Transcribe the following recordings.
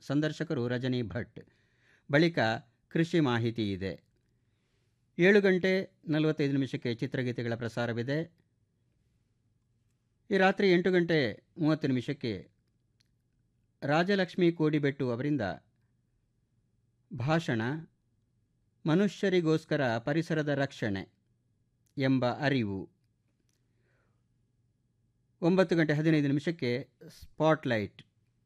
ಸಂದರ್ಶಕರು ರಜನಿ ಭಟ್ ಬಳಿಕ ಕೃಷಿ ಮಾಹಿತಿ ಇದೆ ಏಳು ಗಂಟೆ ನಲವತ್ತೈದು ನಿಮಿಷಕ್ಕೆ ಚಿತ್ರಗೀತೆಗಳ ಪ್ರಸಾರವಿದೆ ಈ ರಾತ್ರಿ ಎಂಟು ಗಂಟೆ ಮೂವತ್ತು ನಿಮಿಷಕ್ಕೆ ರಾಜಲಕ್ಷ್ಮಿ ಕೋಡಿಬೆಟ್ಟು ಅವರಿಂದ ಭಾಷಣ ಮನುಷ್ಯರಿಗೋಸ್ಕರ ಪರಿಸರದ ರಕ್ಷಣೆ ಎಂಬ ಅರಿವು ಒಂಬತ್ತು ಗಂಟೆ ಹದಿನೈದು ನಿಮಿಷಕ್ಕೆ ಸ್ಪಾಟ್ಲೈಟ್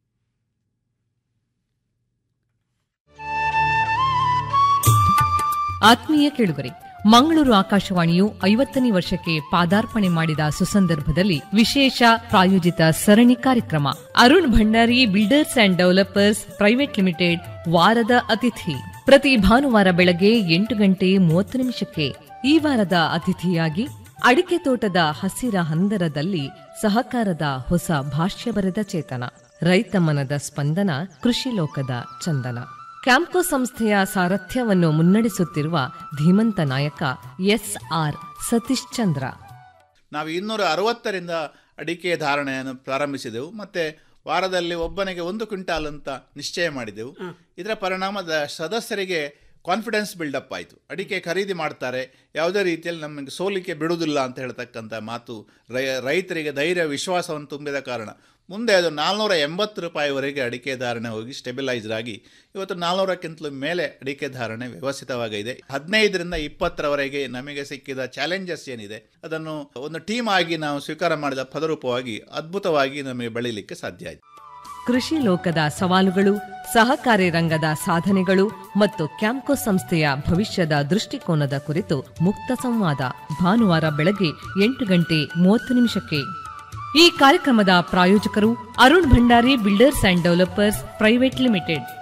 ಆತ್ಮೀಯ ಕೇಳುಗರೆ ಮಂಗಳೂರು ಆಕಾಶವಾಣಿಯು ಐವತ್ತನೇ ವರ್ಷಕ್ಕೆ ಪಾದಾರ್ಪಣೆ ಮಾಡಿದ ಸುಸಂದರ್ಭದಲ್ಲಿ ವಿಶೇಷ ಪ್ರಾಯೋಜಿತ ಸರಣಿ ಕಾರ್ಯಕ್ರಮ Arun Bhandari builders and developers private limited ವಾರದ ಅತಿಥಿ ಪ್ರತಿ ಭಾನುವಾರ ಬೆಳಗ್ಗೆ ಎಂಟು ಗಂಟೆ ಮೂವತ್ತು ನಿಮಿಷಕ್ಕೆ ಈ ವಾರದ ಅತಿಥಿಯಾಗಿ ಅಡಿಕೆ ತೋಟದ ಹಸಿರ ಹಂದರದಲ್ಲಿ ಸಹಕಾರದ ಹೊಸ ಭಾಷ್ಯ ಬರೆದ ಚೇತನ ರೈತ ಮನದ ಸ್ಪಂದನ ಕೃಷಿ ಲೋಕದ ಚಂದನ ಕ್ಯಾಂಪ್ಕೋ ಸಂಸ್ಥೆಯ ಸಾರಥ್ಯವನ್ನು ಮುನ್ನಡೆಸುತ್ತಿರುವ ಧೀಮಂತ ನಾಯಕ ಎಸ್ಆರ್ ಸತೀಶ್ ಚಂದ್ರ ನಾವು ಇನ್ನೂರ ಅರವತ್ತರಿಂದ ಅಡಿಕೆ ಧಾರಣೆಯನ್ನು ಪ್ರಾರಂಭಿಸಿದೆವು ಮತ್ತೆ ವಾರದಲ್ಲಿ ಒಬ್ಬನಿಗೆ ಒಂದು ಕ್ವಿಂಟಾಲ್ ಅಂತ ನಿಶ್ಚಯ ಮಾಡಿದೆವು ಇದರ ಪರಿಣಾಮದ ಸದಸ್ಯರಿಗೆ ಕಾನ್ಫಿಡೆನ್ಸ್ ಬಿಲ್ಡಪ್ ಆಯಿತು ಅಡಿಕೆ ಖರೀದಿ ಮಾಡ್ತಾರೆ ಯಾವುದೇ ರೀತಿಯಲ್ಲಿ ನಮಗೆ ಸೋಲಿಕೆ ಬಿಡುವುದಿಲ್ಲ ಅಂತ ಹೇಳ್ತಕ್ಕಂಥ ಮಾತು ರೈ ರೈತರಿಗೆ ಧೈರ್ಯ ವಿಶ್ವಾಸವನ್ನು ತುಂಬಿದ ಕಾರಣ ಮುಂದೆ ಅದು ನಾಲ್ನೂರ ಎಂಬತ್ತು ರೂಪಾಯಿವರೆಗೆ ಅಡಿಕೆ ಧಾರಣೆ ಹೋಗಿ ಸ್ಟೆಬಿಲೈಸ್ಡ್ ಆಗಿ ಇವತ್ತು ನಾಲ್ನೂರಕ್ಕಿಂತಲೂ ಮೇಲೆ ಅಡಿಕೆ ಧಾರಣೆ ವ್ಯವಸ್ಥಿತವಾಗಿದೆ ಹದಿನೈದರಿಂದ ಇಪ್ಪತ್ತರವರೆಗೆ ನಮಗೆ ಸಿಕ್ಕಿದ ಚಾಲೆಂಜಸ್ ಏನಿದೆ ಅದನ್ನು ಒಂದು ಟೀಮ್ ಆಗಿ ನಾವು ಸ್ವೀಕಾರ ಮಾಡಿದ ಪದರೂಪವಾಗಿ ಅದ್ಭುತವಾಗಿ ನಮಗೆ ಬೆಳೀಲಿಕ್ಕೆ ಸಾಧ್ಯ ಆಯಿತು ಕೃಷಿ ಲೋಕದ ಸವಾಲುಗಳು ಸಹಕಾರಿ ರಂಗದ ಸಾಧನೆಗಳು ಮತ್ತು ಕ್ಯಾಂಪ್ಕೋ ಸಂಸ್ಥೆಯ ಭವಿಷ್ಯದ ದೃಷ್ಟಿಕೋನದ ಕುರಿತು ಮುಕ್ತ ಸಂವಾದ ಭಾನುವಾರ ಬೆಳಗ್ಗೆ ಎಂಟು ಗಂಟೆ ಮೂವತ್ತು ನಿಮಿಷಕ್ಕೆ ಈ ಕಾರ್ಯಕ್ರಮದ ಪ್ರಾಯೋಜಕರು Arun Bhandari builders and developers private limited